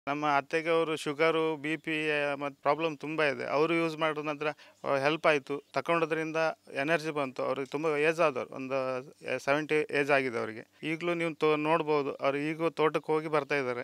ನಮ್ಮ ಅತ್ತೆಗೆ ಅವರು ಶುಗರು ಬಿ ಪಿ ಮತ್ತು ಪ್ರಾಬ್ಲಮ್ ತುಂಬ ಇದೆ ಅವರು ಯೂಸ್ ಮಾಡಿದ ನಂತರ ಹೆಲ್ಪ್ ಆಯಿತು ತಗೊಂಡೋದ್ರಿಂದ ಎನರ್ಜಿ ಬಂತು ಅವ್ರಿಗೆ ತುಂಬ ಏಜ್ ಆದವ್ರು ಒಂದು ಸೆವೆಂಟಿ ಏಜ್ ಆಗಿದೆ ಅವರಿಗೆ ಈಗಲೂ ನೀವು ತೋ ನೋಡ್ಬೋದು ಅವ್ರು ಈಗೂ ತೋಟಕ್ಕೆ ಹೋಗಿ ಬರ್ತಾ ಇದ್ದಾರೆ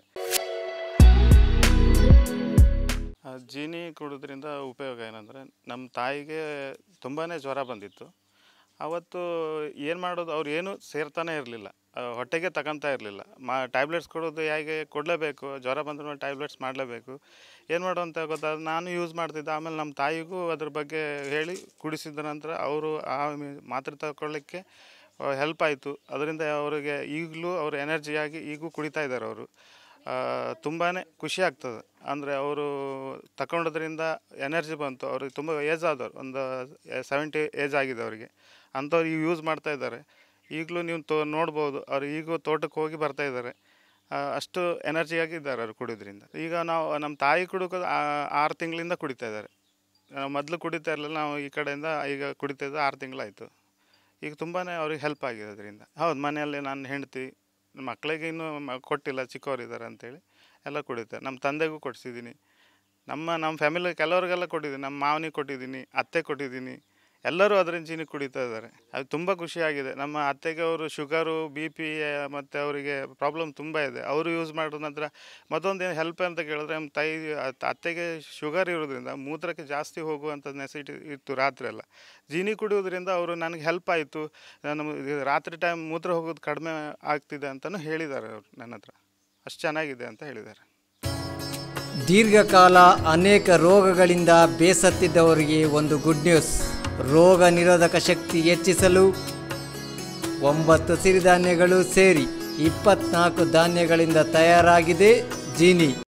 ಆ, ಜೀನಿ ಕುಡಿದ್ರಿಂದ ಉಪಯೋಗ ಏನಂದರೆ ನಮ್ಮ ತಾಯಿಗೆ ತುಂಬಾ ಜ್ವರ ಬಂದಿತ್ತು ಅವತ್ತು ಏನು ಮಾಡೋದು ಅವ್ರು ಏನು ಸೇರ್ತಾನೆ ಇರಲಿಲ್ಲ ಹೊಟ್ಟೆಗೆ ತಗೊಂತಾ ಇರಲಿಲ್ಲ ಮಾ ಟ್ಯಾಬ್ಲೆಟ್ಸ್ ಕೊಡೋದು ಹೇಗೆ ಕೊಡಲೇಬೇಕು ಜ್ವರ ಬಂದ್ರೂ ಟ್ಯಾಬ್ಲೆಟ್ಸ್ ಮಾಡಲೇಬೇಕು ಏನು ಮಾಡೋ ಅಂತ ಗೊತ್ತಾದ ನಾನು ಯೂಸ್ ಮಾಡ್ತಿದ್ದೆ ಆಮೇಲೆ ನಮ್ಮ ತಾಯಿಗೂ ಅದ್ರ ಬಗ್ಗೆ ಹೇಳಿ ಕುಡಿಸಿದ ನಂತರ ಅವರು ಆ ಮಿ- ಮಾತ್ರೆ ತಗೊಳ್ಳಿಕ್ಕೆ ಹೆಲ್ಪ್ ಆಯಿತು ಅದರಿಂದ ಅವರಿಗೆ ಈಗಲೂ ಅವರು ಎನರ್ಜಿಯಾಗಿ ಈಗೂ ಕುಡಿತಾ ಇದ್ದಾರೆ ಅವರು ತುಂಬಾ ಖುಷಿ ಆಗ್ತದೆ ಅಂದರೆ ಅವರು ತಗೊಂಡೋದ್ರಿಂದ ಎನರ್ಜಿ ಬಂತು ಅವ್ರಿಗೆ ತುಂಬ ಏಜ್ ಆದವ್ರು ಒಂದು ಸೆವೆಂಟಿ ಏಜ್ ಆಗಿದೆ ಅವರಿಗೆ ಅಂಥವ್ರು ಈಗ ಯೂಸ್ ಮಾಡ್ತಾ ಇದ್ದಾರೆ ಈಗಲೂ ನೀವು ತೋ ನೋಡ್ಬೋದು ಅವ್ರು ಈಗೂ ತೋಟಕ್ಕೆ ಹೋಗಿ ಬರ್ತಾ ಇದ್ದಾರೆ ಆ, ಅಷ್ಟು ಎನರ್ಜಿಯಾಗಿ ಇದ್ದಾರೆ ಅವ್ರು ಕುಡಿಯೋದ್ರಿಂದ ಈಗ ನಾವು ನಮ್ಮ ತಾಯಿ ಕುಡುಕೋದು ಆರು ತಿಂಗಳಿಂದ ಕುಡಿತಾ ಇದ್ದಾರೆ ನಾವು ಮೊದಲು ಕುಡಿತಾ ಇರಲಿಲ್ಲ ನಾವು ಈ ಕಡೆಯಿಂದ ಈಗ ಕುಡಿತಾ ಇದ್ದು ಆರು ತಿಂಗಳಾಯಿತು ಈಗ ತುಂಬಾ ಅವ್ರಿಗೆ ಹೆಲ್ಪ್ ಆಗಿದೆ ಅದರಿಂದ ಹೌದು ಮನೆಯಲ್ಲಿ ನನ್ನ ಹೆಂಡತಿ ಮಕ್ಕಳಿಗೆ ಇನ್ನೂ ಮ- ಕೊಟ್ಟಿಲ್ಲ ಚಿಕ್ಕವರಿದ್ದಾರೆ ಅಂತೇಳಿ ಎಲ್ಲ ಕುಡಿತಾರೆ ನಮ್ಮ ತಂದೆಗೂ ಕೊಡಿಸಿದ್ದೀನಿ ನಮ್ಮ ನಮ್ಮ ಫ್ಯಾಮಿಲಿ ಕೆಲವ್ರಿಗೆಲ್ಲ ಕೊಟ್ಟಿದ್ದೀನಿ ನಮ್ಮ ಮಾವನಿಗೆ ಕೊಟ್ಟಿದ್ದೀನಿ ಅತ್ತೆ ಕೊಟ್ಟಿದ್ದೀನಿ ಎಲ್ಲರೂ ಅದರಿಂದ ಚೀನಿ ಕುಡಿತಾ ಇದ್ದಾರೆ ಅದು ತುಂಬ ಖುಷಿಯಾಗಿದೆ ನಮ್ಮ ಅತ್ತೆಗೆ ಅವರು ಶುಗರು ಬಿ ಪಿ ಮತ್ತು ಅವರಿಗೆ ಪ್ರಾಬ್ಲಮ್ ತುಂಬ ಇದೆ ಅವರು ಯೂಸ್ ಮಾಡಿದ ನಂತರ ಮತ್ತೊಂದು ಏನು ಹೆಲ್ಪ್ ಅಂತ ಕೇಳಿದ್ರೆ ನಮ್ಮ ತಾಯಿ ಅತ್- ಅತ್ತೆಗೆ ಶುಗರ್ ಇರೋದ್ರಿಂದ ಮೂತ್ರಕ್ಕೆ ಜಾಸ್ತಿ ಹೋಗುವಂಥ ನೆಸಿಟಿ ಇತ್ತು ರಾತ್ರಿ ಎಲ್ಲ ಜೀನಿ ಕುಡಿಯೋದ್ರಿಂದ ಅವರು ನನಗೆ ಹೆಲ್ಪ್ ಆಯಿತು ನಾನು ಇದು ರಾತ್ರಿ ಟೈಮ್ ಮೂತ್ರ ಹೋಗೋದು ಕಡಿಮೆ ಆಗ್ತಿದೆ ಅಂತಲೂ ಹೇಳಿದ್ದಾರೆ ಅವರು ನನ್ನ ಹತ್ರ ಅಷ್ಟು ಚೆನ್ನಾಗಿದೆ ಅಂತ ಹೇಳಿದ್ದಾರೆ ದೀರ್ಘಕಾಲ ಅನೇಕ ರೋಗಗಳಿಂದ ಬೇಸತ್ತಿದ್ದವರಿಗೆ ಒಂದು ಗುಡ್ ನ್ಯೂಸ್ ರೋಗ ನಿರೋಧಕ ಶಕ್ತಿ ಹೆಚ್ಚಿಸಲು ಒಂಬತ್ತು ಸಿರಿಧಾನ್ಯಗಳು ಸೇರಿ ಇಪ್ಪತ್ನಾಲ್ಕು ಧಾನ್ಯಗಳಿಂದ ತಯಾರಾಗಿದೆ ಜೀನಿ